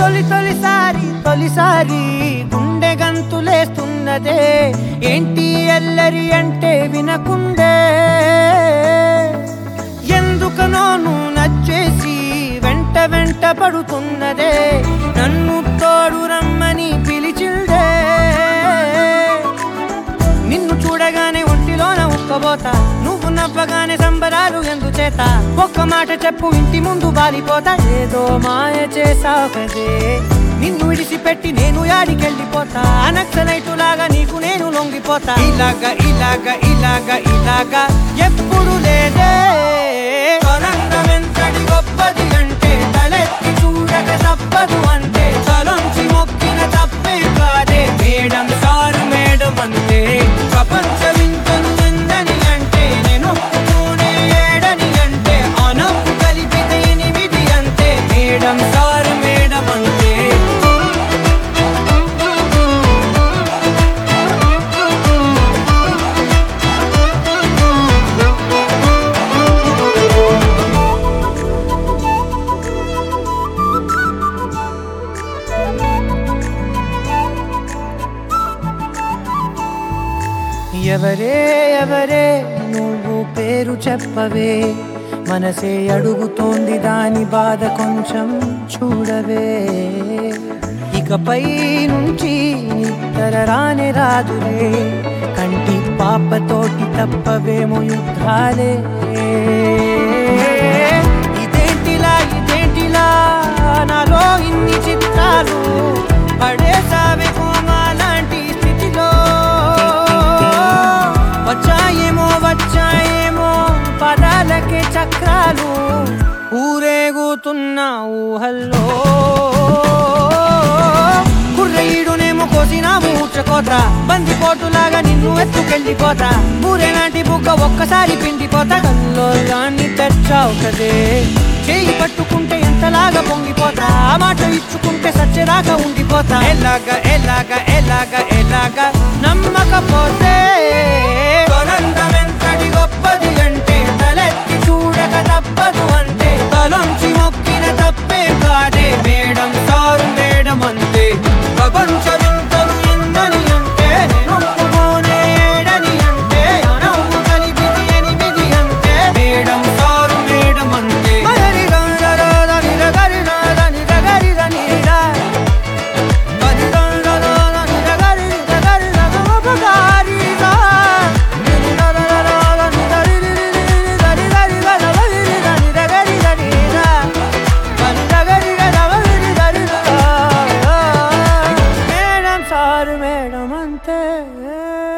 తొలి తొలిసారి తొలిసారి గుండె గంతులేస్తున్నదే ఏంటి ఎల్లరి అంటే వినకుండే ఎందుకనో నువ్వు నచ్చేసి వెంట వెంట పడుతున్నదే నన్ను తోడు రమ్మని పిలిచిందే నిన్ను చూడగానే ఒంటిలోన ఉక్కబోతా నువ్వు నవ్వగానే సంబరాలు ఎందుచేత ఒక్క మాట చెప్పు ఇంటి ముందు బాలిపోతా ఏదో మాయ చేసావు కదే నిన్ను విడిచిపెట్టి నేను యాడికెళ్ళిపోతా నక్సలైటు లాగా నీకు నేను లొంగిపోతా ఇలాగా ఇలాగా ఇలాగా ఇలాగా ఎప్పుడు లేదే సొరంగం ఎంతటి గొప్పది అంటే తలెత్తి చూడక తప్పదు అంటే తలొంచి మొక్కిన తప్పే కాదే మేడం సారు మేడం అంటే ప్రపంచం ఇంతను ఎందని అంటే నేను ఒప్పుకోనే ఏడని అంటే అనప్పు కలిపితే ఎనిమిది అంటే మేడం సారు మేడం అంటే ఎవరే ఎవరే నువ్వు పేరు చెప్పవే మనసే అడుగుతోంది దాని బాధ కొంచెం చూడవే ఇకపై నుంచి నిద్ర రానే రాదులే కంటి పాపతోటి తప్పవేమో యుద్ధాలే ఇదేంటిలా ఇదేంటిలా నాలో ఇన్ని చిత్రాలు పడేసావే కోమా లాంటి స్థితిలో వచ్చాయేమో వచ్చాయేమో పదాలకే చక్రాలు ఊరేగుతున్న ఊహల్లో కుర్రయ్యుడునేమో కోసిన మూర్చకోత బందిపోటులాగా నిన్ను ఎత్తుకెళ్ళిపోతా ఊరేలాంటి బుగ్గ ఒక్కసారి పిండిపోతా కల్లోలాన్ని తెచ్చావు కదే చేయి పట్టుకుంటే ఎంతలాగా పొంగిపోతా ఆ మాట ఇచ్చుకుంటే సచ్చేదాకా ఉండిపోతా ఎలాగా ఎలాగా ఎలాగా ఎలాగా నమ్మకపోతే సొరంగం ఎంతటి గొప్పది అంటే తలెత్తి చూడక తప్పదు అంటే తలొంచి మొక్కిన తప్పే కాదే మేడం సారు మేడం అంతే ప్రపంచమంతరు ఎందని అంటే నేను ఒప్పుకోనే ఏడని అంటే అనవు కలిపిది ఎనిమిది అంటే మేడం సారు మేడం అంటే మరరి రంగరా దని రగరి రా దని రగరి దని రా. దని రంగరా దని రగరి రగరి రగమపగారి రా. దని రరరరా దని రరిరి దని రరి రగరి దని రగరి దని రా. దని రగరి రగరి దని రా. మేడం సారు మేడం అంతే